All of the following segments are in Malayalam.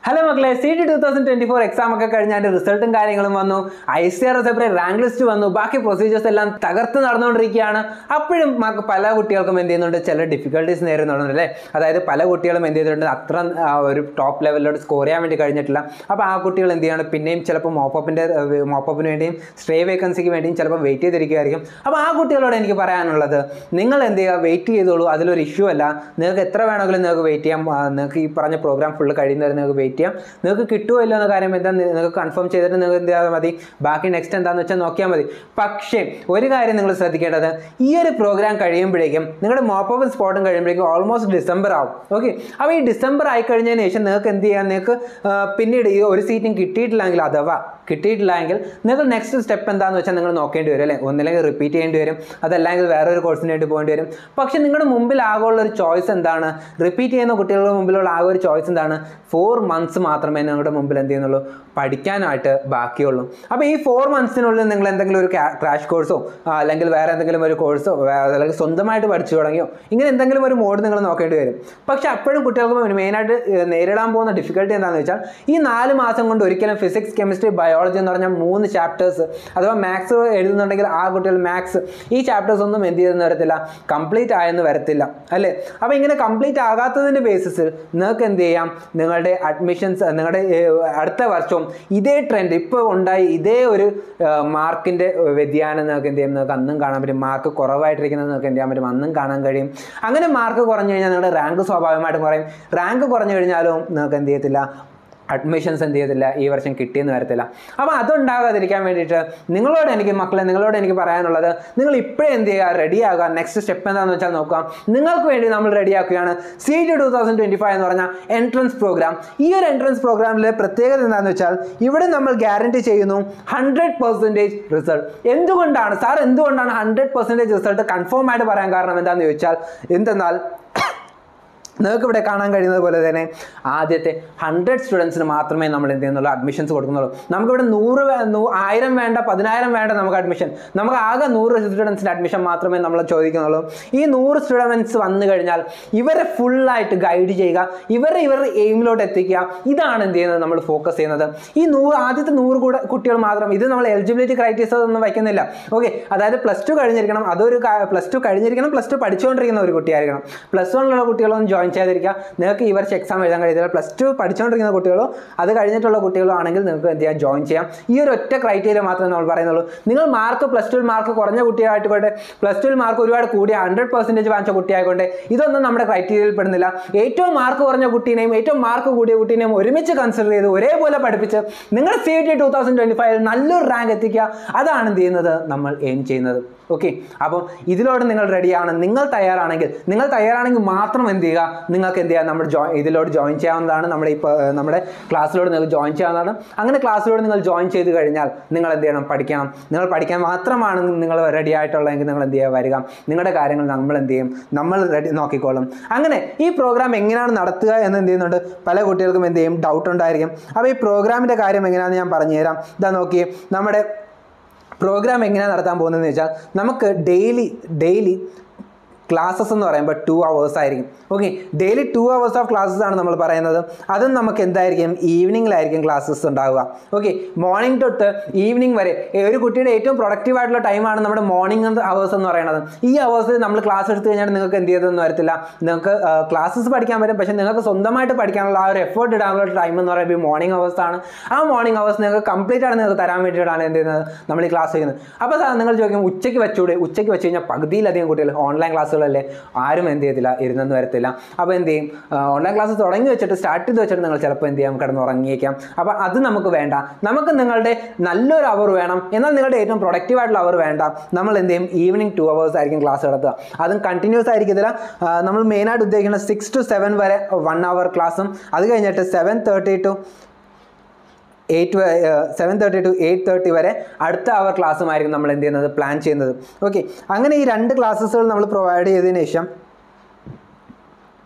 ഹലോ മക്കളെ C T two thousand twenty four exam ഒക്കെ കഴിഞ്ഞ് അതിന്റെ റിസൾട്ടും കാര്യങ്ങളും വന്നു I C R separate rank list വന്നു ബാക്കി പ്രൊസീജിയേഴ്സ് എല്ലാം തകർത്ത് നടന്നുകൊണ്ടിരിക്കുകയാണ് അപ്പോഴും മക്ക- പല കുട്ടികൾക്കും എന്ത് ചെയ്യുന്നുണ്ട് ചില ഡിഫിക്കൽട്ടീസ് നേരിടുന്നുണ്ട് അല്ലേ അതായത് പല കുട്ടികളും എന്ത് ചെയ്തിട്ടുണ്ട് അത്ര ആ, ഒരു ടോപ്പ് ലെവലിലോട്ട് സ്കോർ ചെയ്യാൻ വേണ്ടി കഴിഞ്ഞിട്ടില്ല അപ്പോൾ ആ കുട്ടികൾ എന്ത് ചെയ്യാണ് പിന്നെയും ചിലപ്പോൾ മോപ്പപ്പിൻ്റെ മോപ്പപ്പിന് വേണ്ടിയും സ്റ്റേ വേക്കൻസിക്ക് വേണ്ടിയും ചിലപ്പോൾ വെയിറ്റ് ചെയ്തിരിക്കുമായിരിക്കും അപ്പോൾ ആ കുട്ടികളോട് എനിക്ക് പറയാനുള്ളത് നിങ്ങൾ എന്ത് ചെയ്യുക വെയിറ്റ് ചെയ്തോളൂ അതിലൊരു ഇഷ്യൂ അല്ല നിങ്ങൾക്ക് എത്ര വേണമെങ്കിലും നിങ്ങൾക്ക് വെയിറ്റ് ചെയ്യാം ആ, നിങ്ങൾക്ക് ഈ പറഞ്ഞ പ്രോഗ്രാം ഫുള്ള് കഴിയുന്നവരെ നിങ്ങൾക്ക് വെയിറ്റ് ചെയ്യാം നിങ്ങൾക്ക് കിട്ടുമോ ഇല്ല എന്ന കാര്യം എന്താ നിങ്ങൾക്ക് കൺഫേം ചെയ്തിട്ട് നിങ്ങൾക്ക് എന്ത് ചെയ്താൽ മതി ബാക്കി നെക്സ്റ്റ് എന്താണെന്ന് വെച്ചാൽ നോക്കിയാൽ മതി പക്ഷേ ഒരു കാര്യം നിങ്ങൾ ശ്രദ്ധിക്കേണ്ടത് ഈ ഒരു പ്രോഗ്രാം കഴിയുമ്പോഴേക്കും നിങ്ങളുടെ മോപ്പപ്പ് സ്പോട്ടും കഴിയുമ്പോഴേക്കും ഓൾമോസ്റ്റ് ഡിസംബർ ആവും ഓക്കെ അപ്പോൾ ഈ ഡിസംബർ ആയി കഴിഞ്ഞതിന് ശേഷം നിങ്ങൾക്ക് എന്ത് ചെയ്യാം നിങ്ങൾക്ക് ആ, പിന്നീട് ഈ ഒരു സീറ്റും കിട്ടിയിട്ടില്ലെങ്കിൽ അഥവാ കിട്ടിയിട്ടില്ലെങ്കിൽ നിങ്ങൾക്ക് നെക്സ്റ്റ് സ്റ്റെപ്പ് എന്താണെന്ന് വെച്ചാൽ നിങ്ങൾ നോക്കേണ്ടി വരും അല്ലേ ഒന്നില്ലെങ്കിൽ റിപ്പീറ്റ് ചെയ്യേണ്ടി വരും അതല്ലെങ്കിൽ വേറൊരു കോഴ്സിന് വേണ്ടി പോകേണ്ടി വരും പക്ഷേ നിങ്ങളുടെ മുമ്പിൽ ആകെയുള്ള ഒരു ചോയ്സ് എന്താണ് റിപ്പീറ്റ് ചെയ്യുന്ന കുട്ടികളുടെ മുമ്പിലുള്ള ആകെ ഒരു ചോയ്സ് എന്താണ് ഫോർ മന്ത്സ് മാത്രമേ നിങ്ങളുടെ മുമ്പിൽ എന്ത് ചെയ്യുന്നുള്ളൂ പഠിക്കാനായിട്ട് ബാക്കിയുള്ളൂ അപ്പോൾ ഈ ഫോർ മന്ത്സിനുള്ളിൽ നിങ്ങൾ എന്തെങ്കിലും ഒരു ക്രാഷ് കോഴ്സോ അല്ലെങ്കിൽ വേറെ എന്തെങ്കിലും ഒരു കോഴ്സോ അല്ലെങ്കിൽ സ്വന്തമായിട്ട് പഠിച്ചു തുടങ്ങിയോ ഇങ്ങനെ എന്തെങ്കിലും ഒരു മോഡ് നിങ്ങൾ നോക്കേണ്ടി വരും പക്ഷേ അപ്പോഴും കുട്ടികൾക്ക് മെയിനായിട്ട് നേരിടാൻ പോകുന്ന ഡിഫിക്കൽട്ടി എന്താണെന്ന് വെച്ചാൽ ഈ നാല് മാസം കൊണ്ട് ഒരിക്കലും ഫിസിക്സ് കെമിസ്ട്രി ബയോളജി എന്ന് പറഞ്ഞാൽ മൂന്ന് ചാപ്റ്റേഴ്സ് അഥവാ മാത്സ് എഴുതുന്നുണ്ടെങ്കിൽ ആ കുട്ടികൾ മാത്സ് ഈ ചാപ്റ്റേഴ്സ് ഒന്നും എന്ത് ചെയ്തെന്ന് വരത്തില്ല കംപ്ലീറ്റ് ആയെന്ന് വരത്തില്ല അല്ലേ അപ്പോൾ ഇങ്ങനെ കംപ്ലീറ്റ് ആകാത്തതിൻ്റെ ബേസിസിൽ നിങ്ങൾക്ക് എന്ത് ചെയ്യാം നിങ്ങളുടെ അഡ്മിഷൻസ് നിങ്ങളുടെ ഏർ, അടുത്ത വർഷവും ഇതേ ട്രെൻഡ് ഇപ്പോൾ ഉണ്ടായി ഇതേ ഒരു മാർക്കിൻ്റെ വ്യതിയാനം നിങ്ങൾക്ക് എന്ത് ചെയ്യും നിങ്ങൾക്ക് അന്നും കാണാൻ പറ്റും മാർക്ക് കുറവായിട്ടിരിക്കുന്നത് നിങ്ങൾക്ക് എന്ത് ചെയ്യാൻ പറ്റും അന്നും കാണാൻ കഴിയും അങ്ങനെ മാർക്ക് കുറഞ്ഞു കഴിഞ്ഞാൽ നിങ്ങളുടെ റാങ്ക് സ്വാഭാവികമായിട്ടും കുറയും റാങ്ക് കുറഞ്ഞു കഴിഞ്ഞാലും നിങ്ങൾക്ക് എന്ത് ചെയ്യത്തില്ല അഡ്മിഷൻസ് എന്ത് ചെയ്തില്ല ഈ വർഷം കിട്ടിയെന്ന് വരത്തില്ല അപ്പോൾ അതുണ്ടാകാതിരിക്കാൻ വേണ്ടിയിട്ട് നിങ്ങളോട് എനിക്ക് മക്കളെ നിങ്ങളോട് എനിക്ക് പറയാനുള്ളത് നിങ്ങൾ ഇപ്പോഴേ എന്ത് ചെയ്യുക റെഡി ആകുക നെക്സ്റ്റ് സ്റ്റെപ്പ് എന്താണെന്ന് വെച്ചാൽ നോക്കാം നിങ്ങൾക്ക് വേണ്ടി നമ്മൾ റെഡിയാക്കുകയാണ് C T two thousand twenty five എന്ന് പറഞ്ഞ എൻട്രൻസ് പ്രോഗ്രാം ഈ ഒരു എൻട്രൻസ് പ്രോഗ്രാമിലെ പ്രത്യേകത എന്താണെന്ന് വെച്ചാൽ ഇവിടെ നമ്മൾ ഗ്യാരണ്ടി ചെയ്യുന്നു ഹൺഡ്രഡ് പെർസെൻറ്റേജ് റിസൾട്ട് എന്തുകൊണ്ടാണ് സാർ എന്തുകൊണ്ടാണ് ഹൺഡ്രഡ് പെർസെൻറ്റേജ് റിസൾട്ട് കൺഫേം ആയിട്ട് പറയാൻ കാരണം എന്താണെന്ന് ചോദിച്ചാൽ എന്തെന്നാൽ നിങ്ങൾക്ക് ഇവിടെ കാണാൻ കഴിയുന്നത് പോലെ തന്നെ ആദ്യത്തെ ഹൺഡ്രഡ് സ്റ്റുഡൻസിന് മാത്രമേ നമ്മൾ എന്ത് ചെയ്യുന്നുള്ളൂ അഡ്മിഷൻസ് കൊടുക്കുന്നുള്ളൂ നമുക്കിവിടെ നൂറ് വേ- നൂ- ആയിരം വേണ്ട പതിനായിരം വേണ്ട നമുക്ക് അഡ്മിഷൻ നമുക്ക് ആകെ നൂറ് സ്റ്റുഡൻസിൻ്റെ അഡ്മിഷൻ മാത്രമേ നമ്മൾ ചോദിക്കുന്നുള്ളൂ ഈ നൂറ് സ്റ്റുഡൻസ് വന്നു കഴിഞ്ഞാൽ ഇവരെ ഫുള്ളായിട്ട് ഗൈഡ് ചെയ്യുക ഇവരെ ഇവരുടെ എയിമിലോട്ട് എത്തിക്കുക ഇതാണ് എന്ത് ചെയ്യുന്നത് നമ്മൾ ഫോക്കസ് ചെയ്യുന്നത് ഈ നൂറ് ആദ്യത്തെ നൂറ് കൂടെ കുട്ടികൾ മാത്രം ഇത് നമ്മൾ എലിജിബിലിറ്റി ക്രൈറ്റീരിയസ് ഒന്നും വയ്ക്കുന്നില്ല ഓക്കെ അതായത് പ്ലസ് ടു കഴിഞ്ഞിരിക്കണം അതൊരു പ്ലസ് ടു കഴിഞ്ഞിരിക്കണം പ്ലസ് ടു പഠിച്ചുകൊണ്ടിരിക്കുന്ന ഒരു കുട്ടിയായിരിക്കണം പ്ലസ് വണ്ണിലുള്ള കുട്ടികളൊന്നും ജോയിൻ ചെയ്യാതിരിക്കുക നിങ്ങൾക്ക് ഈ വർഷം എക്സാം എഴുതാൻ കഴിയത്തില്ല പ്ലസ് ടു പഠിച്ചുകൊണ്ടിരിക്കുന്ന കുട്ടികളോ അത് കഴിഞ്ഞിട്ടുള്ള കുട്ടികളോ ആണെങ്കിൽ നിങ്ങൾക്ക് എന്ത് ചെയ്യാം ജോയിൻ ചെയ്യാം ഈ ഒരു ഒറ്റ ക്രൈറ്റീരിയ മാത്രമേ നമ്മൾ പറയുന്നുള്ളൂ നിങ്ങൾ മാർക്ക് പ്ലസ് ടുവിൽ മാർക്ക് കുറഞ്ഞ കുട്ടിയായിക്കോട്ടെ പ്ലസ് ടുവിൽ മാർക്ക് ഒരുപാട് കൂടിയ ഹൺഡ്രഡ് പെർസെൻറ്റേജ് വാങ്ങിച്ച കുട്ടിയായിക്കോട്ടെ ഇതൊന്നും നമ്മുടെ ക്രൈറ്റീരിയയിൽ പെടുന്നില്ല ഏറ്റവും മാർക്ക് കുറഞ്ഞ കുട്ടീനെയും ഏറ്റവും മാർക്ക് കൂടിയ കുട്ടീനെയും ഒരുമിച്ച് കൺസിഡർ ചെയ്ത് ഒരേപോലെ പഠിപ്പിച്ച് നിങ്ങൾ C T two thousand twenty ഫൈവിൽ നല്ലൊരു റാങ്ക് എത്തിക്കുക അതാണ് എന്ത് ചെയ്യുന്നത് നമ്മൾ എയിം ചെയ്യുന്നത് ഓക്കെ അപ്പം ഇതിലോട്ട് നിങ്ങൾ റെഡിയാണ് നിങ്ങൾ തയ്യാറാണെങ്കിൽ നിങ്ങൾ തയ്യാറാണെങ്കിൽ മാത്രം എന്ത് ചെയ്യുക നിങ്ങൾക്ക് എന്ത് ചെയ്യാം നമ്മൾ ജോയിൻ ഇതിലോട്ട് ജോയിൻ ചെയ്യാവുന്നതാണ് നമ്മുടെ ഇപ്പോൾ നമ്മുടെ ക്ലാസ്സിലോട്ട് നിങ്ങൾക്ക് ജോയിൻ ചെയ്യാവുന്നതാണ് അങ്ങനെ ക്ലാസ്സിലോട്ട് നിങ്ങൾ ജോയിൻ ചെയ്ത് കഴിഞ്ഞാൽ നിങ്ങൾ എന്ത് ചെയ്യണം പഠിക്കണം നിങ്ങൾ പഠിക്കാൻ മാത്രമാണ് നിങ്ങൾ റെഡി ആയിട്ടുള്ളതെങ്കിൽ നിങ്ങൾ എന്ത് ചെയ്യുക വരിക നിങ്ങളുടെ കാര്യങ്ങൾ നമ്മൾ എന്ത് ചെയ്യും നമ്മൾ റെഡി നോക്കിക്കോളും അങ്ങനെ ഈ പ്രോഗ്രാം എങ്ങനെയാണ് നടത്തുക എന്ന് എന്ത് ചെയ്യുന്നുണ്ട് പല കുട്ടികൾക്കും എന്ത് ചെയ്യും ഡൗട്ട് ഉണ്ടായിരിക്കും അപ്പോൾ ഈ പ്രോഗ്രാമിൻ്റെ കാര്യം എങ്ങനെയാണെന്ന് ഞാൻ പറഞ്ഞുതരാം ഇതാ നോക്കി നമ്മുടെ പ്രോഗ്രാം എങ്ങനെയാണ് നടത്താൻ പോകുന്നതെന്ന് വെച്ചാൽ നമുക്ക് ഡെയിലി ഡെയിലി ക്ലാസ്സസ് എന്ന് പറയുമ്പോൾ ടു അവേഴ്സ് ആയിരിക്കും okay daily two hours of classes ആണ് നമ്മൾ പറയുന്നത് അതും നമുക്ക് എന്തായിരിക്കും ഈവനിങ്ങിലായിരിക്കും ക്ലാസ്സസ് ഉണ്ടാവുക ഓക്കെ മോർണിംഗ് തൊട്ട് ഈവനിങ് വരെ ഏ, ഒരു കുട്ടിയുടെ ഏറ്റവും പ്രൊഡക്റ്റീവ് ആയിട്ടുള്ള ടൈമാണ് നമ്മുടെ മോർണിംഗ് അവേഴ്സ് എന്ന് പറയുന്നത് ഈ അവേഴ്സിൽ നമ്മൾ ക്ലാസ് എടുത്തു കഴിഞ്ഞാൽ നിങ്ങൾക്ക് എന്ത് ചെയ്തെന്ന് വരത്തില്ല നിങ്ങൾക്ക് ക്ലാസ്സസ് പഠിക്കാൻ പറ്റും പക്ഷേ നിങ്ങൾക്ക് സ്വന്തമായിട്ട് പഠിക്കാനുള്ള ആ ഒരു എഫേർട്ട് ഇടാനുള്ള ടൈം എന്ന് പറയുമ്പോൾ ഈ മോർണിംഗ് അവേഴ്സ് ആണ് ആ മോർണിംഗ് അവേഴ്സ് നിങ്ങൾക്ക് കംപ്ലീറ്റ് ആണ് നിങ്ങൾക്ക് തരാൻ വേണ്ടിയിട്ടാണ് എന്ത് ചെയ്യുന്നത് നമ്മൾ ഈ ക്ലാസ് ചെയ്യുന്നത് അപ്പോൾ സാർ നിങ്ങൾ ചോദിക്കും ഉച്ചയ്ക്ക് വെച്ചൂടെ ഉച്ചയ്ക്ക് വെച്ച് കഴിഞ്ഞാൽ പകുതിയിലധികം കുട്ടികൾ ഓൺലൈൻ ക്ലാസ്സുകളല്ലേ ആരും എന്ത് ചെയ്തില്ല ഇരുന്നെന്ന് വരത്തില്ല അപ്പോൾ എന്ത് ചെയ്യും ഓൺലൈൻ ക്ലാസ് തുടങ്ങി വെച്ചിട്ട് സ്റ്റാർട്ട് ചെയ്ത് വെച്ചിട്ട് നിങ്ങൾ ചിലപ്പോൾ എന്ത് ചെയ്യാം കിടന്ന് ഉറങ്ങിയേക്കാം അപ്പോൾ അത് നമുക്ക് വേണ്ട നമുക്ക് നിങ്ങളുടെ നല്ലൊരു അവർ വേണം എന്നാൽ നിങ്ങളുടെ ഏറ്റവും പ്രൊഡക്റ്റീവ് ആയിട്ടുള്ള അവർ വേണ്ട നമ്മൾ എന്ത് ചെയ്യും ഈവനിങ് ടു അവേഴ്സ് ആയിരിക്കും ക്ലാസ് നടത്തുക അതും കണ്ടിന്യൂസ് ആയിരിക്കത്തില്ല ആ, നമ്മൾ മെയിനായിട്ട് ഉദ്ദേശിക്കുന്നത് സിക്സ് ടു സെവൻ വരെ വൺ അവർ ക്ലാസ്സും അത് കഴിഞ്ഞിട്ട് seven thirty to eight seven thirty to eight thirty വരെ അടുത്ത അവർ ക്ലാസ്സുമായിരിക്കും നമ്മൾ എന്ത് ചെയ്യുന്നത് പ്ലാൻ ചെയ്യുന്നത് ഓക്കെ അങ്ങനെ ഈ രണ്ട് ക്ലാസ്സസുകൾ നമ്മൾ പ്രൊവൈഡ് ചെയ്തതിന് ശേഷം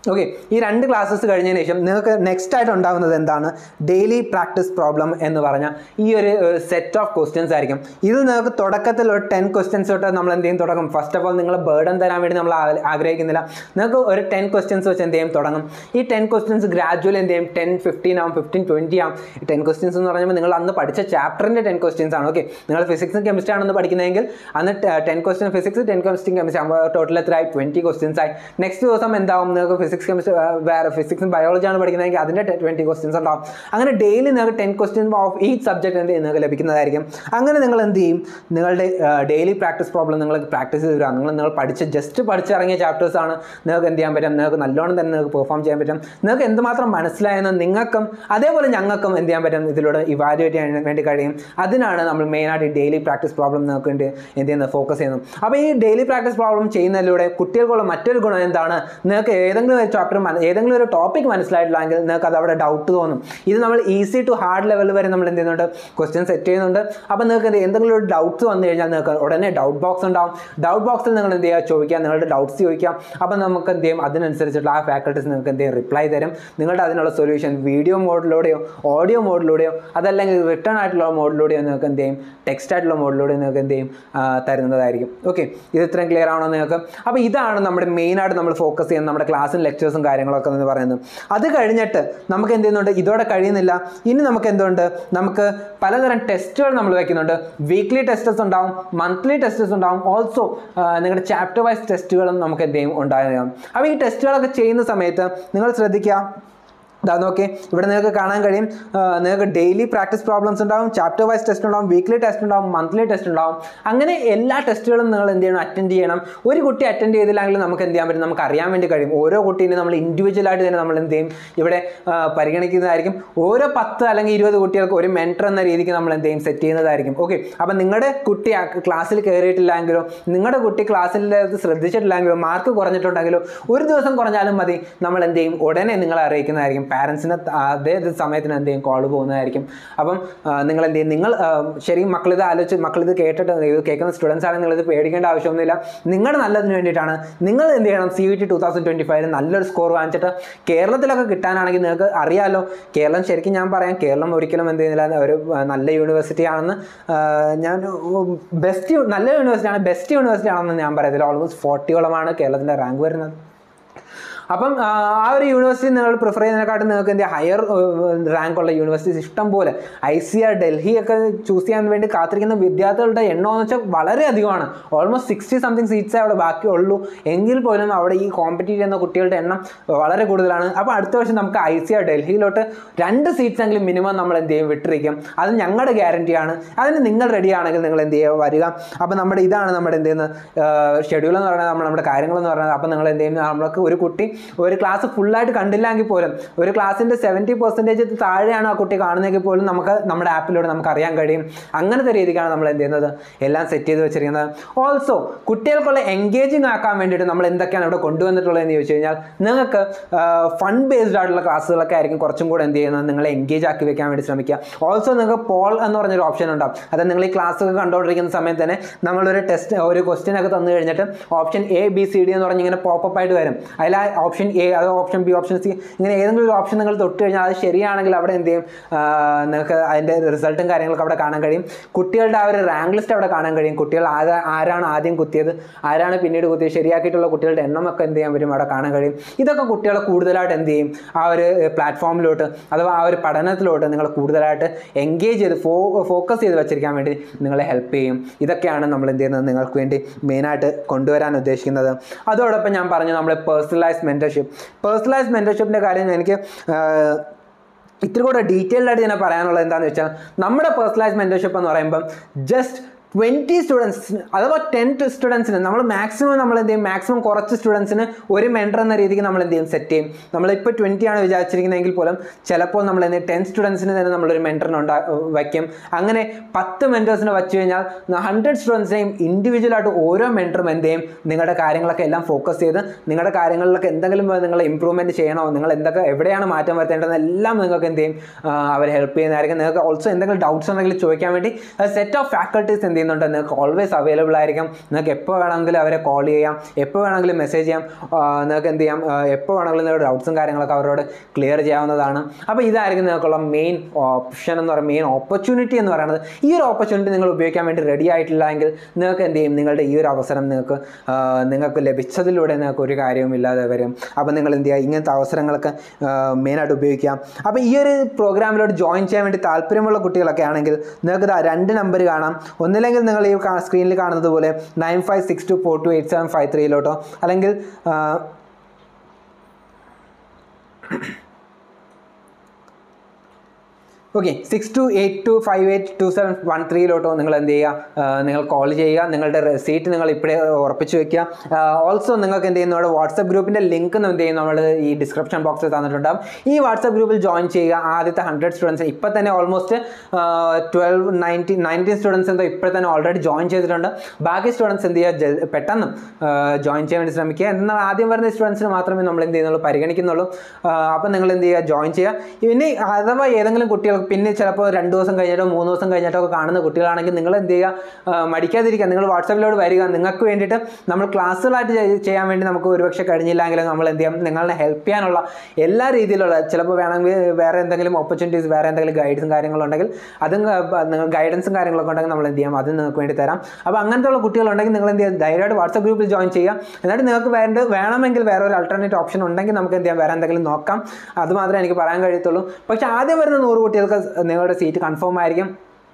ഓക്കെ ഈ രണ്ട് ക്ലാസ്സസ് കഴിഞ്ഞതിന് ശേഷം നിങ്ങൾക്ക് നെക്സ്റ്റ് ആയിട്ട് ഉണ്ടാകുന്നത് എന്താണ് ഡെയിലി പ്രാക്ടീസ് പ്രോബ്ലം എന്ന് പറഞ്ഞ ഈ ഒരു സെറ്റ് ഓഫ് ക്വസ്റ്റ്യൻസ് ആയിരിക്കും ഇത് നിങ്ങൾക്ക് തുടക്കത്തിൽ ഒരു ടെൻ ക്വസ്റ്റ്യൻസ് തൊട്ട് നമ്മൾ എന്ത് ചെയ്യും തുടങ്ങും ഫസ്റ്റ് ഓഫ് ഓൾ നിങ്ങൾ ബേർഡൻ തരാൻ വേണ്ടി നമ്മൾ ആ- ആഗ്രഹിക്കുന്നില്ല നിങ്ങൾക്ക് ഒരു ടെൻ ക്വസ്റ്റ്യൻസ് വെച്ച് എന്ത് ചെയ്യും തുടങ്ങും ഈ ടെൻ ക്വസ്റ്റ്യൻസ് ഗ്രാജുവൽ എന്ത് ചെയ്യും ടെൻ ഫിഫ്റ്റീൻ ആവും ഫിഫ്റ്റീൻ ട്വൻറ്റി ആവും ഈ ടെൻ ക്വസ്റ്റ്യൻസ് എന്ന് പറയുമ്പോൾ നിങ്ങൾ അന്ന് പഠിച്ച ചാപ്റ്ററിൻ്റെ ടെൻ ക്വസ്റ്റ്യൻസ് ആണ് ഓക്കെ നിങ്ങൾ ഫിസിക്സും കെമിസ്ട്രി ആണെന്ന് പഠിക്കുന്നതെങ്കിൽ അന്ന് ten question physics ten question chemistry ആകുമ്പോൾ ടോട്ടൽ എത്രയായി ട്വൻറ്റി ക്വസ്റ്റ്യൻസ് ആയി നെക്സ്റ്റ് ദിവസം എന്താവും നിങ്ങൾക്ക് ഫിസിക്സ് കെമിസ്ട്രി വേറെ ഫിസിക്സും ബയോളജി ആണ് പഠിക്കുന്നതെങ്കിൽ അതിൻ്റെ ട്വൻറ്റി ക്വസ്റ്റ്യൻസ് ഉണ്ടാവും അങ്ങനെ ഡെയിലി നിങ്ങൾക്ക് ten question of each subject എന്ത് ചെയ്യും നിങ്ങൾക്ക് ലഭിക്കുന്നതായിരിക്കും അങ്ങനെ നിങ്ങൾ എന്ത് ചെയ്യും നിങ്ങളുടെ ഡെയിലി പ്രാക്ടീസ് പ്രോബ്ലം നിങ്ങൾ പ്രാക്ടീസ് ചെയ്ത് വരിക നിങ്ങൾ നിങ്ങൾ പഠിച്ച് ജസ്റ്റ് പഠിച്ചിറങ്ങിയ ചാപ്റ്റേഴ്സ് ആണ് നിങ്ങൾക്ക് എന്ത് ചെയ്യാൻ പറ്റും നിങ്ങൾക്ക് നല്ലോണം തന്നെ നിങ്ങൾക്ക് പെർഫോം ചെയ്യാൻ പറ്റും നിങ്ങൾക്ക് എന്തുമാത്രം മനസ്സിലായെന്ന് നിങ്ങൾക്കും അതേപോലെ ഞങ്ങൾക്കും എന്ത് ചെയ്യാൻ പറ്റും ഇതിലൂടെ ഇവാലുവേറ്റ് ചെയ്യാൻ വേണ്ടി കഴിയും അതിനാണ് നമ്മൾ മെയിനായിട്ട് ഈ ഡെയിലി പ്രാക്ടീസ് പ്രോബ്ലം നിങ്ങൾക്ക് വേണ്ടി എന്ത് ചെയ്യുന്നത് ഫോക്കസ് ചെയ്യുന്നത് അപ്പോൾ ഈ ഡെയിലി പ്രാക്ടീസ് പ്രോബ്ലം ചെയ്യുന്നതിലൂടെ കുട്ടികൾക്കുള്ള മറ്റൊരു ഗുണം എന്താണ് നിങ്ങൾക്ക് ഏതെങ്കിലും ഒരു ചാപ്റ്റർ ഏതെങ്കിലും ഒരു ടോപ്പിക് മനസ്സിലായിട്ടില്ലെങ്കിൽ നിങ്ങൾക്ക് അത് അവിടെ ഡൗട്ട് തോന്നും ഇത് നമ്മൾ ഈസി ടു ഹാർഡ് ലെവൽ വരെ നമ്മൾ എന്ത് ചെയ്യുന്നുണ്ട് ക്വസ്റ്റ്യൻ സെറ്റ് ചെയ്യുന്നുണ്ട് അപ്പോൾ നിങ്ങൾക്ക് എന്ത് എന്തെങ്കിലും ഒരു ഡൗട്ട്സ് വന്നു കഴിഞ്ഞാൽ നിങ്ങൾക്ക് ഉടനെ ഡൗട്ട് ബോക്സ് ഉണ്ടാവും ഡൗട്ട് ബോക്സിൽ നിങ്ങൾ എന്ത് ചെയ്യുക ചോദിക്കുക നിങ്ങളുടെ ഡൗട്ട്സ് ചോദിക്കാം അപ്പോൾ നമുക്ക് എന്ത് ചെയ്യും അതിനനുസരിച്ചിട്ടുള്ള ആ ഫാക്കൽറ്റീസ് നിങ്ങൾക്ക് എന്ത് ചെയ്യും റിപ്ലൈ തരും നിങ്ങളുടെ അതിനുള്ള സൊല്യൂഷൻ വീഡിയോ മോഡിലൂടെയോ ഓഡിയോ മോഡിലൂടെയോ അതല്ലെങ്കിൽ റിട്ടേൺ ആയിട്ടുള്ള മോഡിലൂടെയോ നിങ്ങൾക്ക് എന്ത് ചെയ്യും ടെക്സ്റ്റ് ആയിട്ടുള്ള മോഡിലൂടെ നിങ്ങൾക്ക് എന്ത് ചെയ്യും ആ, തരുന്നതായിരിക്കും ഓക്കെ ഇത് ഇത്രയും ക്ലിയർ ആണോ നിങ്ങൾക്ക് അപ്പോൾ ഇതാണ് നമ്മുടെ മെയിനായിട്ട് നമ്മൾ ഫോക്കസ് ചെയ്യുന്ന നമ്മുടെ ക്ലാസ്സും ലെക്ചേഴ്സും കാര്യങ്ങളൊക്കെ എന്ന് പറയുന്നത് അത് കഴിഞ്ഞിട്ട് നമുക്ക് എന്ത് ചെയ്യുന്നുണ്ട് ഇതോടെ കഴിയുന്നില്ല ഇനി നമുക്ക് എന്തുണ്ട് നമുക്ക് പലതരം ടെസ്റ്റുകൾ നമ്മൾ വെക്കുന്നുണ്ട് വീക്ക്ലി ടെസ്റ്റസ് ഉണ്ടാവും മന്ത്ലി ടെസ്റ്റസ് ഉണ്ടാവും ഓൾസോ നിങ്ങളുടെ ചാപ്റ്റർ വൈസ് ടെസ്റ്റുകളും നമുക്ക് എന്ത് ചെയ്യും ഉണ്ടാകും അപ്പോൾ ഈ ടെസ്റ്റുകളൊക്കെ ചെയ്യുന്ന സമയത്ത് നിങ്ങൾ ശ്രദ്ധിക്കുക ഇതാ നോക്കി ഇവിടെ നിങ്ങൾക്ക് കാണാൻ കഴിയും ആ, നിങ്ങൾക്ക് ഡെയിലി പ്രാക്ടീസ് പ്രോബ്ലംസ് ഉണ്ടാവും ചാപ്റ്റർ വൈസ് ടെസ്റ്റ് ഉണ്ടാവും വീക്ക്ലി ടെസ്റ്റ് ഉണ്ടാവും മന്ത്ലി ടെസ്റ്റ് ഉണ്ടാവും അങ്ങനെ എല്ലാ ടെസ്റ്റുകളും നിങ്ങൾ എന്ത് ചെയ്യണം അറ്റൻഡ് ചെയ്യണം ഒരു കുട്ടി അറ്റൻഡ് ചെയ്തില്ലെങ്കിൽ നമുക്ക് എന്ത് ചെയ്യാൻ പറ്റും നമുക്ക് അറിയാൻ വേണ്ടി കഴിയും ഓരോ കുട്ടീനെ നമ്മൾ ഇൻഡിവിജ്വൽ ആയിട്ട് തന്നെ നമ്മൾ എന്ത് ചെയ്യും ഇവിടെ ആ, പരിഗണിക്കുന്നതായിരിക്കും ഓരോ പത്ത് അല്ലെങ്കിൽ ഇരുപത് കുട്ടികൾക്ക് ഒരു മെൻറ്റർ എന്ന രീതിക്ക് നമ്മൾ എന്ത് ചെയ്യും സെറ്റ് ചെയ്യുന്നതായിരിക്കും ഓക്കെ അപ്പം നിങ്ങളുടെ കുട്ടി ആ ക്ലാസ്സിൽ കയറിയിട്ടില്ലെങ്കിലോ നിങ്ങളുടെ കുട്ടി ക്ലാസ്സിൽ ശ്രദ്ധിച്ചിട്ടില്ലെങ്കിലോ മാർക്ക് കുറഞ്ഞിട്ടുണ്ടെങ്കിലോ ഒരു ദിവസം കുറഞ്ഞാലും മതി നമ്മൾ എന്ത് ചെയ്യും ഉടനെ നിങ്ങളെ അറിയിക്കുന്നതായിരിക്കും പാരൻസിന് അതേ സമയത്തിന് എന്ത് ചെയ്യും കോൾ പോകുന്നതായിരിക്കും അപ്പം ആ, നിങ്ങൾ എന്ത് ചെയ്യും നിങ്ങൾ ആ, ശരിക്കും മക്കളിത് ആലോചിച്ച് മക്കളിത് കേട്ടിട്ട് ഇത് കേൾക്കുന്ന സ്റ്റുഡൻസ് ആണെങ്കിൽ നിങ്ങളിത് പേടിക്കേണ്ട ആവശ്യമൊന്നുമില്ല നിങ്ങളുടെ നല്ലതിന് വേണ്ടിയിട്ടാണ് നിങ്ങൾ എന്ത് ചെയ്യണം C V T two thousand twenty ഫൈവിൽ നല്ലൊരു സ്കോർ വാങ്ങിച്ചിട്ട് കേരളത്തിലൊക്കെ കിട്ടാനാണെങ്കിൽ നിങ്ങൾക്ക് അറിയാലോ കേരളം ശരിക്കും ഞാൻ പറയാം കേരളം ഒരിക്കലും എന്ത് ചെയ്യുന്നില്ല ഒരു ആ, നല്ല യൂണിവേഴ്സിറ്റി ആണെന്ന് ആ, ഞാൻ ബെസ്റ്റ് നല്ല യൂണിവേഴ്സിറ്റി ആണ് ബെസ്റ്റ് യൂണിവേഴ്സിറ്റി ആണെന്ന് ഞാൻ പറയത്തില്ല ഓൾമോസ്റ്റ് ഫോർട്ടിയോളമാണ് കേരളത്തിൻ്റെ റാങ്ക് വരുന്നത് അപ്പം ആ ആ ഒരു യൂണിവേഴ്സിറ്റി നിങ്ങൾ പ്രിഫർ ചെയ്യുന്നതിനെക്കാട്ടും നിങ്ങൾക്ക് എന്ത് ഹയർ റാങ്ക് ഉള്ള യൂണിവേഴ്സിറ്റീസ് ഇഷ്ടം പോലെ ഐ സി ആർ ഡൽഹി ഒക്കെ ചൂസ് ചെയ്യാൻ വേണ്ടി കാത്തിരിക്കുന്ന വിദ്യാർത്ഥികളുടെ എണ്ണം എന്ന് വെച്ചാൽ വളരെ അധികമാണ് ഓൾമോസ്റ്റ് സിക്സ്റ്റി സംതിങ് സീറ്റ്സേ അവിടെ ബാക്കിയുള്ളൂ എങ്കിൽ പോലും അവിടെ ഈ കോമ്പറ്റീറ്റ് ചെയ്യുന്ന കുട്ടികളുടെ എണ്ണം വളരെ കൂടുതലാണ് അപ്പോൾ അടുത്ത വർഷം നമുക്ക് ഐ സി ആർ ഡൽഹിയിലോട്ട് രണ്ട് സീറ്റ്സ് എങ്കിലും മിനിമം നമ്മൾ എന്ത് ചെയ്യും വിട്ടിരിക്കും അത് ഞങ്ങളുടെ ഗ്യാരണ്ടിയാണ് അതിന് നിങ്ങൾ റെഡി ആണെങ്കിൽ നിങ്ങൾ എന്ത് ചെയ്യുക വരിക അപ്പോൾ നമ്മുടെ ഇതാണ് നമ്മുടെ എന്ത് ചെയ്യുന്നത് ഷെഡ്യൂൾ എന്ന് പറയുന്നത് നമ്മൾ നമ്മുടെ കാര്യങ്ങൾ എന്ന് പറയുന്നത് അപ്പോൾ നിങ്ങൾ എന്ത് ചെയ്യുന്നത് നമ്മൾക്ക് ഒരു കുട്ടി ഒരു ക്ലാസ് ഫുള്ളായിട്ട് കണ്ടില്ലെങ്കിൽ പോലും ഒരു ക്ലാസ്സിൻ്റെ സെവൻറ്റി പെർസെൻറ്റേജ് താഴെയാണ് ആ കുട്ടി കാണുന്നതെങ്കിൽ പോലും നമുക്ക് നമ്മുടെ ആപ്പിലൂടെ നമുക്ക് അറിയാൻ കഴിയും അങ്ങനത്തെ രീതിക്കാണ് നമ്മൾ എന്ത് ചെയ്യുന്നത് എല്ലാം സെറ്റ് ചെയ്ത് വെച്ചിരിക്കുന്നത് ഓൾസോ കുട്ടികൾക്കുള്ള എൻഗേജിങ് ആക്കാൻ വേണ്ടിയിട്ട് നമ്മൾ എന്തൊക്കെയാണ് ഇവിടെ കൊണ്ടുവന്നിട്ടുള്ളതെന്ന് ചോദിച്ചു കഴിഞ്ഞാൽ നിങ്ങൾക്ക് ഫൺ ബേസ്ഡ് ആയിട്ടുള്ള ക്ലാസ്സുകളൊക്കെ ആയിരിക്കും കുറച്ചും കൂടെ എന്ത് ചെയ്യുന്നത് നിങ്ങളെ എൻഗേജ് ആക്കി വെക്കാൻ വേണ്ടി ശ്രമിക്കുക ഓൾസോ നിങ്ങൾക്ക് പോൾ എന്ന് പറഞ്ഞൊരു ഓപ്ഷൻ ഉണ്ടാവും അത് നിങ്ങൾ ഈ ക്ലാസ് ഒക്കെ കണ്ടുകൊണ്ടിരിക്കുന്ന സമയത്ത് തന്നെ നമ്മളൊരു ടെസ്റ്റ് ഒരു ക്വസ്റ്റ്യൻ ഒക്കെ തന്നു കഴിഞ്ഞിട്ട് option A B C D എന്ന് പറഞ്ഞ് ഇങ്ങനെ പോപ്പപ്പ് ആയിട്ട് വരും അതിൽ ആ ഓപ്ഷൻ എ അത് ഓപ്ഷൻ ബി ഓപ്ഷൻ സി ഇങ്ങനെ ഏതെങ്കിലും ഒരു ഓപ്ഷൻ നിങ്ങൾ തൊട്ട് കഴിഞ്ഞാൽ അത് ശരിയാണെങ്കിൽ അവിടെ എന്ത് ചെയ്യും ആ, നിങ്ങൾക്ക് അതിൻ്റെ റിസൾട്ടും കാര്യങ്ങളൊക്കെ അവിടെ കാണാൻ കഴിയും കുട്ടികളുടെ ആ ഒരു റാങ്ക് ലിസ്റ്റ് അവിടെ കാണാൻ കഴിയും കുട്ടികൾ ആരാ ആരാണ് ആദ്യം കുത്തിയത് ആരാണ് പിന്നീട് കുത്തിയത് ശരിയാക്കിയിട്ടുള്ള കുട്ടികളുടെ എണ്ണമൊക്കെ എന്ത് ചെയ്യാൻ പറ്റും അവിടെ കാണാൻ കഴിയും ഇതൊക്കെ കുട്ടികളെ കൂടുതലായിട്ട് എന്ത് ചെയ്യും ആ ഒരു പ്ലാറ്റ്ഫോമിലോട്ട് അഥവാ ആ ഒരു പഠനത്തിലോട്ട് നിങ്ങൾ കൂടുതലായിട്ട് എൻഗേജ് ചെയ്ത് ഫോ ഫോക്കസ് ചെയ്ത് വെച്ചിരിക്കാൻ വേണ്ടി നിങ്ങളെ ഹെൽപ്പ് ചെയ്യും ഇതൊക്കെയാണ് നമ്മൾ എന്ത് ചെയ്യുന്നത് നിങ്ങൾക്ക് വേണ്ടി മെയിനായിട്ട് കൊണ്ടുവരാൻ ഉദ്ദേശിക്കുന്നത് അതോടൊപ്പം ഞാൻ പറഞ്ഞു നമ്മുടെ പേഴ്സണലൈസ് മെൻറ്റർഷിപ്പ് പേഴ്സണലൈസ് മെൻറ്റർഷിപ്പിൻ്റെ കാര്യം എനിക്ക് ആ, ഇത്തിരി കൂടെ ഡീറ്റെയിൽഡ് ആയിട്ട് ഞാൻ പറയാനുള്ളത് എന്താണെന്ന് വെച്ചാൽ നമ്മുടെ പേഴ്സണലൈസ് മെൻറ്റർഷിപ്പ് എന്ന് പറയുമ്പം ജസ്റ്റ് ട്വൻറ്റി സ്റ്റുഡൻസിന് അഥവാ ടെൻ സ്റ്റുഡൻസിന് നമ്മൾ മാക്സിമം നമ്മൾ എന്ത് ചെയ്യും മാക്സിമം കുറച്ച് സ്റ്റുഡൻസിന് ഒരു മെൻറ്റർ എന്ന രീതിക്ക് നമ്മൾ എന്ത് ചെയ്യും സെറ്റ് ചെയ്യും നമ്മളിപ്പോൾ ട്വൻറ്റി ആണ് വിചാരിച്ചിരിക്കുന്നതെങ്കിൽ പോലും ചിലപ്പോൾ നമ്മൾ എന്ത് ടെൻ സ്റ്റുഡൻസിന് തന്നെ നമ്മളൊരു മെൻറ്ററിനെ ഉണ്ടാ വയ്ക്കും അങ്ങനെ പത്ത് മെൻറ്റേഴ്സിനെ വെച്ച് കഴിഞ്ഞാൽ ഹൺഡ്രഡ് സ്റ്റുഡൻസിനെയും ഇൻഡിവിജ്വലായിട്ട് ഓരോ മെൻറ്ററും എന്ത് ചെയ്യും നിങ്ങളുടെ കാര്യങ്ങളൊക്കെ എല്ലാം ഫോക്കസ് ചെയ്ത് നിങ്ങളുടെ കാര്യങ്ങളിലൊക്കെ എന്തെങ്കിലും നിങ്ങൾ ഇമ്പ്രൂവ്മെൻറ്റ് ചെയ്യണോ നിങ്ങൾ എന്തൊക്കെ എവിടെയാണ് മാറ്റം വരുത്തേണ്ടത് എല്ലാം നിങ്ങൾക്ക് എന്ത് ചെയ്യും അവർ ഹെൽപ്പ് ചെയ്യുന്നതായിരിക്കും നിങ്ങൾക്ക് ഓൾസോ എന്തെങ്കിലും ഡൗട്ട്സ് ഉണ്ടെങ്കിൽ ചോദിക്കാൻ വേണ്ടി സെറ്റ് ഓഫ് ഫാക്കൾട്ടീസ് എന്ത് ചെയ്യും ചെയ്യുന്നുണ്ട് നിങ്ങൾക്ക് ഓൾവേസ് അവൈലബിൾ ആയിരിക്കും നിങ്ങൾക്ക് എപ്പോൾ വേണമെങ്കിലും അവരെ കോൾ ചെയ്യാം എപ്പോൾ വേണമെങ്കിലും മെസ്സേജ് ചെയ്യാം ആ, നിങ്ങൾക്ക് എന്ത് ചെയ്യാം ആ, എപ്പോൾ വേണമെങ്കിലും നിങ്ങളുടെ ഡൗട്ട്സും കാര്യങ്ങളൊക്കെ അവരോട് ക്ലിയർ ചെയ്യാവുന്നതാണ് അപ്പോൾ ഇതായിരിക്കും നിങ്ങൾക്കുള്ള മെയിൻ ഓപ്ഷൻ എന്ന് പറയുന്നത് മെയിൻ ഓപ്പർച്യൂണിറ്റി എന്ന് പറയുന്നത് ഈ ഒരു ഓപ്പർച്യൂണിറ്റി നിങ്ങൾ ഉപയോഗിക്കാൻ വേണ്ടി റെഡി ആയിട്ടില്ല എങ്കിൽ നിങ്ങൾക്ക് എന്ത് ചെയ്യും നിങ്ങളുടെ ഈ ഒരു അവസരം നിങ്ങൾക്ക് ആ, നിങ്ങൾക്ക് ലഭിച്ചതിലൂടെ നിങ്ങൾക്ക് ഒരു കാര്യവും ഇല്ലാതെ വരും അപ്പോൾ നിങ്ങൾ എന്ത് ചെയ്യുക ഇങ്ങനത്തെ അവസരങ്ങളൊക്കെ മെയിനായിട്ട് ഉപയോഗിക്കാം അപ്പോൾ ഈ ഒരു പ്രോഗ്രാമിലോട്ട് ജോയിൻ ചെയ്യാൻ വേണ്ടി താല്പര്യമുള്ള കുട്ടികളൊക്കെ ആണെങ്കിൽ നിങ്ങൾക്ക് ദാ രണ്ട് നമ്പർ കാണാം ഒന്നില്ലെങ്കിൽ നിങ്ങൾ ഈ സ്ക്രീനിൽ കാണുന്നത് പോലെ nine five six two four two eight seven five ത്രീയിലോട്ടോ അല്ലെങ്കിൽ ആ, okay six two eight two five eight two seven one ത്രീയിലോട്ടോ നിങ്ങൾ എന്ത് ചെയ്യുക ആ, നിങ്ങൾ കോൾ ചെയ്യുക നിങ്ങളുടെ സീറ്റ് നിങ്ങൾ ഇപ്പോഴേ ഉറപ്പിച്ച് വെക്കുക ഓൾസോ നിങ്ങൾക്ക് എന്ത് ചെയ്യുന്നു നമ്മുടെ വാട്സപ്പ് ഗ്രൂപ്പിൻ്റെ ലിങ്ക് എന്ത് ചെയ്യും നമ്മൾ ഈ ഡിസ്ക്രിപ്ഷൻ ബോക്സിൽ തന്നിട്ടുണ്ടാകും ഈ വാട്സപ്പ് ഗ്രൂപ്പിൽ ജോയിൻ ചെയ്യുക ആദ്യത്തെ ഹൺഡ്രഡ് സ്റ്റുഡൻസ് ഇപ്പം തന്നെ almost twelve ninety nineteen students എന്തോ ഇപ്പോൾ തന്നെ ഓൾറെഡി ജോയിൻ ചെയ്തിട്ടുണ്ട് ബാക്കി സ്റ്റുഡൻസ് എന്ത് ചെയ്യുക ജൽ- പെട്ടെന്ന് ജോയിൻ ചെയ്യാൻ വേണ്ടി ശ്രമിക്കുക എന്നാൽ ആദ്യം വരുന്ന സ്റ്റുഡൻസിന് മാത്രമേ നമ്മൾ എന്ത് ചെയ്യുന്നുള്ളൂ പരിഗണിക്കുന്നുള്ളൂ അപ്പം നിങ്ങൾ എന്ത് ചെയ്യുക ജോയിൻ ചെയ്യുക ഇനി അഥവാ ഏതെങ്കിലും കുട്ടികൾ പിന്നെ ചിലപ്പോൾ രണ്ട് ദിവസം കഴിഞ്ഞിട്ടോ മൂന്ന് ദിവസം കഴിഞ്ഞിട്ടോ ഒക്കെ കാണുന്ന കുട്ടികളാണെങ്കിൽ നിങ്ങൾ എന്ത് ചെയ്യുക ആ, മടിക്കാതിരിക്കുക നിങ്ങൾ വാട്സാപ്പിലോട് വരിക നിങ്ങൾക്ക് വേണ്ടിയിട്ട് നമ്മൾ ക്ലാസ്സുകളായിട്ട് ചെയ്- ചെയ്യാൻ വേണ്ടി നമുക്ക് ഒരുപക്ഷെ കഴിഞ്ഞില്ലെങ്കിലും നമ്മൾ എന്ത് ചെയ്യാം നിങ്ങളെ ഹെൽപ്പ് ചെയ്യാനുള്ള എല്ലാ രീതിയിലുള്ള ചിലപ്പോൾ വേണമെങ്കിൽ വേറെ എന്തെങ്കിലും ഓപ്പർച്യൂണിറ്റീസ് വേറെ എന്തെങ്കിലും ഗൈഡൻസും കാര്യങ്ങളുണ്ടെങ്കിൽ അതും ആ, ബ- നിങ്ങൾ ഗൈഡൻസും കാര്യങ്ങളൊക്കെ ഉണ്ടെങ്കിൽ നമ്മൾ എന്ത് ചെയ്യാം അത് നിങ്ങൾക്ക് വേണ്ടി തരാം അപ്പോൾ അങ്ങനത്തെ ഉള്ള കുട്ടികളുണ്ടെങ്കിൽ നിങ്ങൾ എന്ത് ചെയ്യുക ധൈര്യമായിട്ട് വാട്സാപ്പ് ഗ്രൂപ്പിൽ ജോയിൻ ചെയ്യുക എന്നിട്ട് നിങ്ങൾക്ക് വേണ്ട വേണമെങ്കിൽ വേറെ ഒരു അൾട്ടർനേറ്റ് ഓപ്ഷൻ ഉണ്ടെങ്കിൽ നമുക്ക് എന്ത് ചെയ്യാം വേറെ എന്തെങ്കിലും നോക്കാം അത് മാത്രമേ എനിക്ക് പറയാൻ കഴിയത്തുള്ളൂ പക്ഷേ ആദ്യം വരുന്ന നൂറ് കുട്ടികൾക്ക് നിങ്ങളുടെ സീറ്റ് കൺഫേം ആയിരിക്കും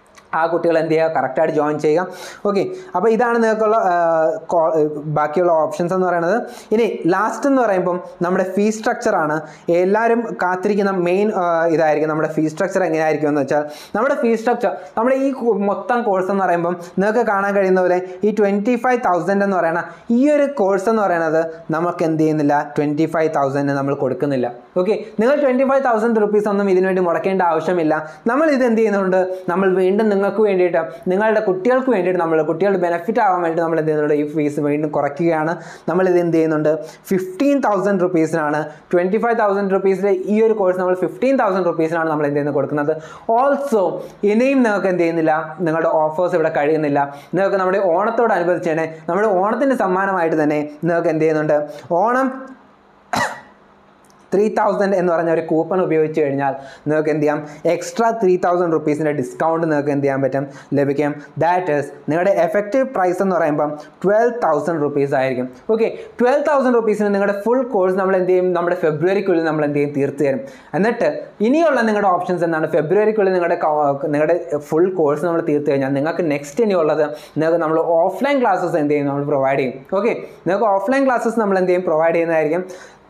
ആ കുട്ടികൾ എന്ത് ചെയ്യുക കറക്റ്റായിട്ട് ജോയിൻ ചെയ്യുക ഓക്കെ അപ്പോൾ ഇതാണ് നിങ്ങൾക്കുള്ള ആ, കോ- ബാക്കിയുള്ള ഓപ്ഷൻസ് എന്ന് പറയുന്നത് ഇനി ലാസ്റ്റ് എന്ന് പറയുമ്പം നമ്മുടെ ഫീ സ്ട്രക്ചറാണ് എല്ലാവരും കാത്തിരിക്കുന്ന മെയിൻ ഇതായിരിക്കും നമ്മുടെ ഫീ സ്ട്രക്ചർ എങ്ങനെയായിരിക്കും എന്ന് വെച്ചാൽ നമ്മുടെ ഫീ സ്ട്രക്ചർ നമ്മുടെ ഈ കു- മൊത്തം കോഴ്സ് എന്ന് പറയുമ്പം നിങ്ങൾക്ക് കാണാൻ കഴിയുന്ന പോലെ ഈ ട്വൻറ്റി ഫൈവ് തൗസൻഡ് എന്ന് പറയുന്ന ഈ ഒരു കോഴ്സ് എന്ന് പറയുന്നത് നമുക്ക് എന്ത് ചെയ്യുന്നില്ല ട്വൻറ്റി ഫൈവ് തൗസൻഡ് നമ്മൾ കൊടുക്കുന്നില്ല ഓക്കെ നിങ്ങൾ ട്വൻറ്റി ഫൈവ് തൗസൻഡ് റുപ്പീസ് ഒന്നും ഇതിനു വേണ്ടി മുടക്കേണ്ട ആവശ്യമില്ല നമ്മൾ ഇത് എന്ത് ചെയ്യുന്നുണ്ട് നമ്മൾ വീണ്ടും നിങ്ങൾക്ക് വേണ്ടിയിട്ട് നിങ്ങളുടെ കുട്ടികൾക്ക് വേണ്ടിയിട്ട് നമ്മൾ കുട്ടികളുടെ ബെനിഫിറ്റ് ആവാൻ വേണ്ടി നമ്മൾ എന്ത് ചെയ്യുന്നുണ്ട് ഈ ഫീസ് വീണ്ടും കുറയ്ക്കുകയാണ് നമ്മൾ ഇത് എന്ത് ചെയ്യുന്നുണ്ട് ഫിഫ്റ്റീൻ തൗസൻഡ് റുപ്പീസിനാണ് ട്വൻറ്റി ഫൈവ് തൗസൻഡ് റുപ്പീസിൽ ഈ ഒരു കോഴ്സ് നമ്മൾ ഫിഫ്റ്റീൻ തൗസൻഡ് റുപ്പീസിനാണ് നമ്മൾ എന്ത് ചെയ്യുന്നത് കൊടുക്കുന്നത് ഓൾസോ ഇനിയും നിങ്ങൾക്ക് എന്ത് ചെയ്യുന്നില്ല നിങ്ങളുടെ ഓഫേഴ്സ് ഇവിടെ കഴിയുന്നില്ല നിങ്ങൾക്ക് നമ്മുടെ ഓണത്തോടനുബന്ധിച്ച് തന്നെ നമ്മുടെ ഓണത്തിൻ്റെ സമ്മാനമായിട്ട് തന്നെ നിങ്ങൾക്ക് എന്ത് ചെയ്യുന്നുണ്ട് ഓണം ത്രീ തൗസൻഡ് എന്ന് പറഞ്ഞ ഒരു കൂപ്പൺ ഉപയോഗിച്ച് കഴിഞ്ഞാൽ നിങ്ങൾക്ക് എന്ത് ചെയ്യാം എക്സ്ട്രാ ത്രീ തൗസൻഡ് റുപ്പീസിൻ്റെ ഡിസ്കൗണ്ട് നിങ്ങൾക്ക് എന്ത് ചെയ്യാൻ പറ്റും ലഭിക്കും ദാറ്റ് ഈസ് നിങ്ങളുടെ എഫക്റ്റീവ് പ്രൈസ് എന്ന് പറയുമ്പം ട്വൽവ് തൗസൻഡ് റുപ്പീസ് ആയിരിക്കും ഓക്കെ ട്വൽവ് തൗസൻഡ് റുപ്പീസിന് നിങ്ങളുടെ ഫുൾ കോഴ്സ് നമ്മൾ എന്ത് ചെയ്യും നമ്മുടെ ഫെബ്രുവരിക്കുള്ളിൽ നമ്മൾ എന്ത് ചെയ്യും തീർത്ത് തരും എന്നിട്ട് ഇനിയുള്ള നിങ്ങളുടെ ഓപ്ഷൻസ് എന്താണ് ഫെബ്രുവരിക്കുള്ളിൽ നിങ്ങളുടെ ക- നിങ്ങളുടെ ഫുൾ കോഴ്സ് നമ്മൾ തീർത്ത് കഴിഞ്ഞാൽ നിങ്ങൾക്ക് നെക്സ്റ്റ് ഇനിയുള്ളത് നിങ്ങൾക്ക് നമ്മൾ ഓഫ്ലൈൻ ക്ലാസ്സസ് എന്ത് ചെയ്യും നമ്മൾ പ്രൊവൈഡ് ചെയ്യും ഓക്കെ നിങ്ങൾക്ക് ഓഫ്ലൈൻ ക്ലാസ്സസ് നമ്മൾ എന്ത് ചെയ്യും പ്രൊവൈഡ് ചെയ്യുന്നതായിരിക്കും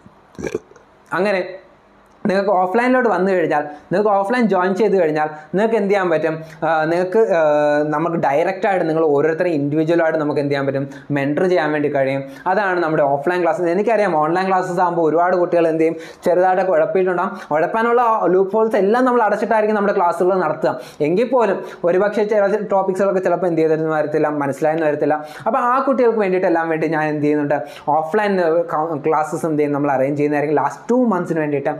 അങ്ങനെ നിങ്ങൾക്ക് ഓഫ്ലൈനിലോട്ട് വന്നു കഴിഞ്ഞാൽ നിങ്ങൾക്ക് ഓഫ്ലൈൻ ജോയിൻ ചെയ്ത് കഴിഞ്ഞാൽ നിങ്ങൾക്ക് എന്ത് ചെയ്യാൻ പറ്റും ആ, നിങ്ങൾക്ക് ആ, നമുക്ക് ഡയറക്റ്റായിട്ട് നിങ്ങൾ ഓരോരുത്തരും ഇൻഡിവിജ്വലായിട്ട് നമുക്ക് എന്ത് ചെയ്യാൻ പറ്റും മെൻറ്റർ ചെയ്യാൻ വേണ്ടി കഴിയും അതാണ് നമ്മുടെ ഓഫ്ലൈൻ ക്ലാസ്സസ് എനിക്കറിയാം ഓൺലൈൻ ക്ലാസ്സസ് ആകുമ്പോൾ ഒരുപാട് കുട്ടികൾ എന്ത് ചെയ്യും ചെറുതായിട്ടൊക്കെ ഉഴപ്പിയിട്ടുണ്ടാകും ഉഴപ്പാനുള്ള ലൂപ്പ് ഹോൾസ് എല്ലാം നമ്മൾ അടച്ചിട്ടായിരിക്കും നമ്മുടെ ക്ലാസ്സുകൾ നടത്തുക എങ്കിൽ പോലും ഒരുപക്ഷെ ചില ടോപ്പിക്സുകളൊക്കെ ചിലപ്പോൾ എന്ത് ചെയ്തെന്ന് വരത്തില്ല മനസ്സിലായെന്ന് വരത്തില്ല അപ്പോൾ ആ കുട്ടികൾക്ക് വേണ്ടിയിട്ടെല്ലാം വേണ്ടി ഞാൻ എന്ത് ചെയ്യുന്നുണ്ട് ഓഫ്ലൈൻ ക്ലാസ്സസ് എന്ത് ചെയ്യും നമ്മൾ അറേഞ്ച് ചെയ്യുന്നതായിരിക്കും ലാസ്റ്റ് ടു മന്ത്സിന് വേണ്ടിയിട്ട്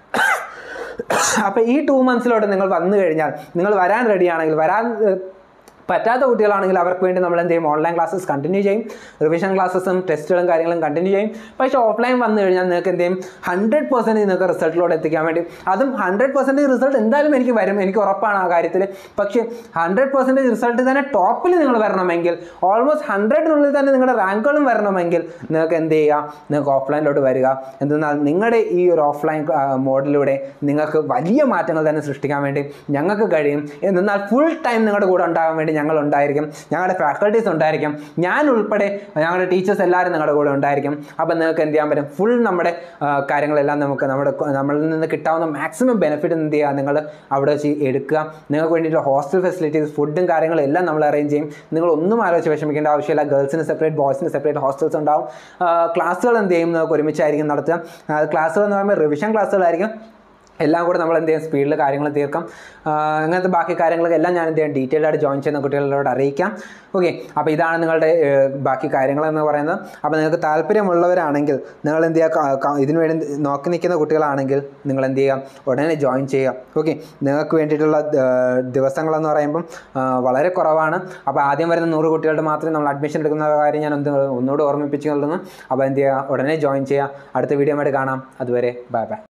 അപ്പോൾ ഈ ടു മന്ത്സിലോട്ട് നിങ്ങൾ വന്നു കഴിഞ്ഞാൽ നിങ്ങൾ വരാൻ റെഡിയാണെങ്കിൽ വരാൻ ഏഹ്, പറ്റാത്ത കുട്ടികളാണെങ്കിൽ അവർക്ക് വേണ്ടി നമ്മൾ എന്ത് ചെയ്യും ഓൺലൈൻ ക്ലാസ്സസ് കണ്ടിന്യൂ ചെയ്യും റിവിഷൻ ക്ലാസ്സസും ടെസ്റ്റുകളും കാര്യങ്ങളും കണ്ടിന്യൂ ചെയ്യും പക്ഷേ ഓഫ്ലൈൻ വന്നു കഴിഞ്ഞാൽ നിങ്ങൾക്ക് എന്ത് ചെയ്യും ഹൺഡ്രഡ് പെർസെൻറ്റ് നിങ്ങൾക്ക് റിസൾട്ടിലോട്ട് എത്തിക്കാൻ വേണ്ടി അതും ഹൺഡ്രഡ് പെർസെൻറ്റേജ് റിസൾട്ട് എന്തായാലും എനിക്ക് വരും എനിക്ക് ഉറപ്പാണ് ആ കാര്യത്തിൽ പക്ഷേ ഹൺഡ്രഡ് പെർസെൻറ്റേജ് റിസൾട്ട് തന്നെ ടോപ്പിൽ നിങ്ങൾ വരണമെങ്കിൽ ഓൾമോസ്റ്റ് ഹൺഡ്രഡിനുള്ളിൽ തന്നെ നിങ്ങളുടെ റാങ്കുകളും വരണമെങ്കിൽ നിങ്ങൾക്ക് എന്ത് ചെയ്യുക നിങ്ങൾക്ക് ഓഫ്ലൈനിലോട്ട് വരിക എന്തെന്നാൽ നിങ്ങളുടെ ഈ ഒരു ഓഫ്ലൈൻ മോഡിലൂടെ നിങ്ങൾക്ക് വലിയ മാറ്റങ്ങൾ തന്നെ സൃഷ്ടിക്കാൻ വേണ്ടി ഞങ്ങൾക്ക് കഴിയും എന്നാൽ ഫുൾ ടൈം നിങ്ങളുടെ കൂടെ ഉണ്ടാകാൻ വേണ്ടി ഞങ്ങൾ ഉണ്ടായിരിക്കും ഞങ്ങളുടെ ഫാക്കൽറ്റീസ് ഉണ്ടായിരിക്കും ഞാൻ ഉൾപ്പെടെ ഞങ്ങളുടെ ടീച്ചേഴ്സ് എല്ലാവരും നിങ്ങളുടെ കൂടെ ഉണ്ടായിരിക്കും അപ്പം നിങ്ങൾക്ക് എന്ത് ചെയ്യാൻ പറ്റും ഫുൾ നമ്മുടെ ആ, കാര്യങ്ങളെല്ലാം നമുക്ക് നമ്മുടെ കൊ- നമ്മളിൽ നിന്ന് കിട്ടാവുന്ന മാക്സിമം ബെനിഫിറ്റ് എന്ത് ചെയ്യുക നിങ്ങൾ അവിടെ വെച്ച് എടുക്കുക നിങ്ങൾക്ക് വേണ്ടിയിട്ട് ഹോസ്റ്റൽ ഫെസിലിറ്റീസ് ഫുഡും കാര്യങ്ങളും എല്ലാം നമ്മൾ അറേഞ്ച് ചെയ്യും നിങ്ങൾ ഒന്നും ആലോചിച്ച് വിഷമിക്കേണ്ട ആവശ്യമില്ല ഗേൾസിന് സെപ്പറേറ്റ് ബോയ്സിന് സെപ്പറേറ്റ് ഹോസ്റ്റൽസ് ഉണ്ടാവും ക്ലാസ്സുകൾ എന്ത് ചെയ്യും നമുക്ക് ഒരുമിച്ചായിരിക്കും നടത്തുക ക്ലാസ്സുകൾ എന്ന് പറയുമ്പോൾ റിവിഷൻ ക്ലാസ്സുകളായിരിക്കും എല്ലാം കൂടെ നമ്മൾ എന്ത് ചെയ്യും സ്പീഡിൽ കാര്യങ്ങൾ തീർക്കാം ആ, അങ്ങനത്തെ ബാക്കി കാര്യങ്ങളൊക്കെ എല്ലാം ഞാൻ എന്ത് ചെയ്യാം ഡീറ്റെയിൽ ആയിട്ട് ജോയിൻ ചെയ്യുന്ന കുട്ടികളോട് അറിയിക്കാം ഓക്കെ അപ്പോൾ ഇതാണ് നിങ്ങളുടെ ഏർ, ബാക്കി കാര്യങ്ങൾ എന്ന് പറയുന്നത് അപ്പോൾ നിങ്ങൾക്ക് താല്പര്യമുള്ളവരാണെങ്കിൽ നിങ്ങൾ എന്ത് ചെയ്യുക ക- ക- ഇതിനു വേണ്ടി നോക്കി നിൽക്കുന്ന കുട്ടികളാണെങ്കിൽ നിങ്ങൾ എന്ത് ചെയ്യുക ഉടനെ ജോയിൻ ചെയ്യുക ഓക്കെ നിങ്ങൾക്ക് വേണ്ടിയിട്ടുള്ള ഏർ, ദിവസങ്ങളെന്ന് പറയുമ്പം ആ, വളരെ കുറവാണ് അപ്പോൾ ആദ്യം വരുന്ന നൂറ് കുട്ടികളുടെ മാത്രമേ നമ്മൾ അഡ്മിഷൻ എടുക്കുന്ന കാര്യം ഞാൻ ഒന്ന് ഒന്നുകൂടെ ഓർമ്മിപ്പിച്ചു കൊള്ളുന്നു അപ്പോൾ എന്ത് ചെയ്യുക ഉടനെ ജോയിൻ ചെയ്യുക അടുത്ത വീഡിയോ ആയിട്ട് കാണാം അതുവരെ ബൈ ബൈ